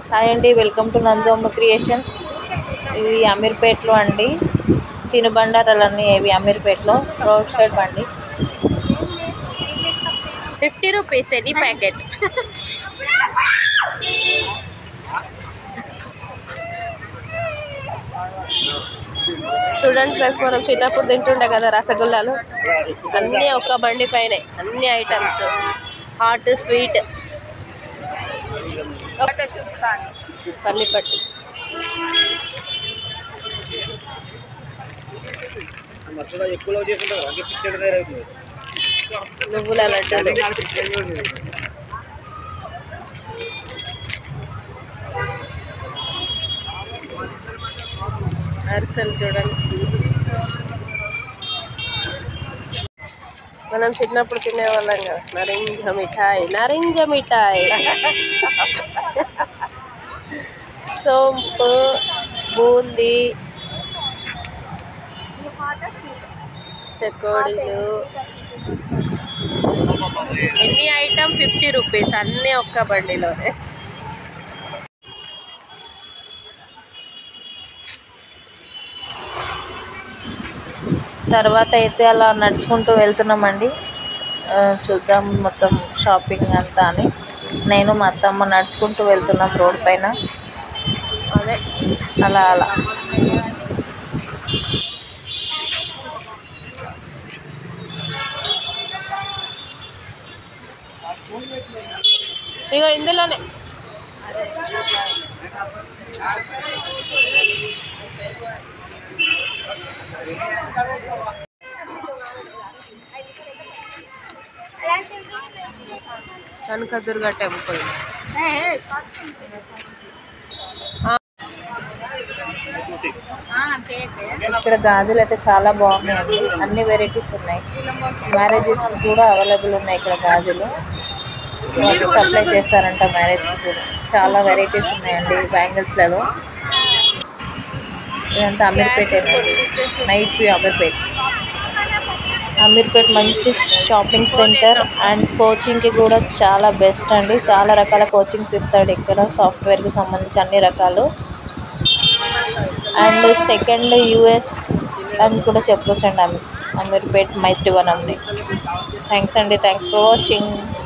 hi అండి welcome to నందమ్మ creations ఇది అమీర్పేట్లో అండి తినుబండారాలన్నీ ఇవి అమీర్పేట్లో రోడ్ సైడ్ బండి ఫిఫ్టీ రూపీస్ ఎనీ ప్యాకెట్ చూడండి ఫ్రెండ్స్ మనం చిన్నప్పుడు తింటుండే కదా రసగుల్లాలు అన్నీ ఒక్క బండి పైనే అన్ని ఐటమ్స్ హాట్ స్వీట్ పల్లిపట్టి మచ్చగా ఎక్కువలో చేసుకుంటారు అలాగే పిచ్చడి తయారవుతుంది నువ్వుల లడ్డూలు అరిసెలు చూడండి మనం చిన్నప్పుడు తినేవాళ్ళం కదా నరింజ మిఠాయి నరింజ మిఠాయి సోంపు బూందీ చెకోడీలు ఎన్ని ఐటమ్ ఫిఫ్టీ రూపీస్ అన్నీ ఒక్క బండిలోనే తర్వాత అయితే అలా నడుచుకుంటూ వెళ్తున్నామండి ఆ, చూద్దాం మొత్తం షాపింగ్ అంతా అని నేను మా అత్తమ్మ నడుచుకుంటూ వెళ్తున్నాం రోడ్ పైన అదే అలా అలా ఇగో ఇందులోనే కనకదుర్గ టెంపుల్ ఇక్కడ గాజులు అయితే చాలా బాగున్నాయండి అన్ని వెరైటీస్ ఉన్నాయి మ్యారేజెస్ కూడా అవైలబుల్ ఉన్నాయి ఇక్కడ గాజులు వాళ్ళు సప్లై చేస్తారంట మ్యారేజ్కి కూడా చాలా వెరైటీస్ ఉన్నాయండి బ్యాంగిల్స్లలో ఇదంతా అమీర్పేటేనండి నైట్ వ్యూ అమీర్పేట్ అమీర్పేట్ మంచి షాపింగ్ సెంటర్ అండ్ కోచింగ్కి కూడా చాలా బెస్ట్ అండి చాలా రకాల కోచింగ్స్ ఇస్తాడు ఇక్కడ సాఫ్ట్వేర్కి సంబంధించి అన్ని రకాలు అండ్ సెకండ్ యుఎస్ అని కూడా చెప్పొచ్చు అండి అమీర్పేట్ మైత్రివనంని థ్యాంక్స్ అండి థ్యాంక్స్ ఫర్ వాచింగ్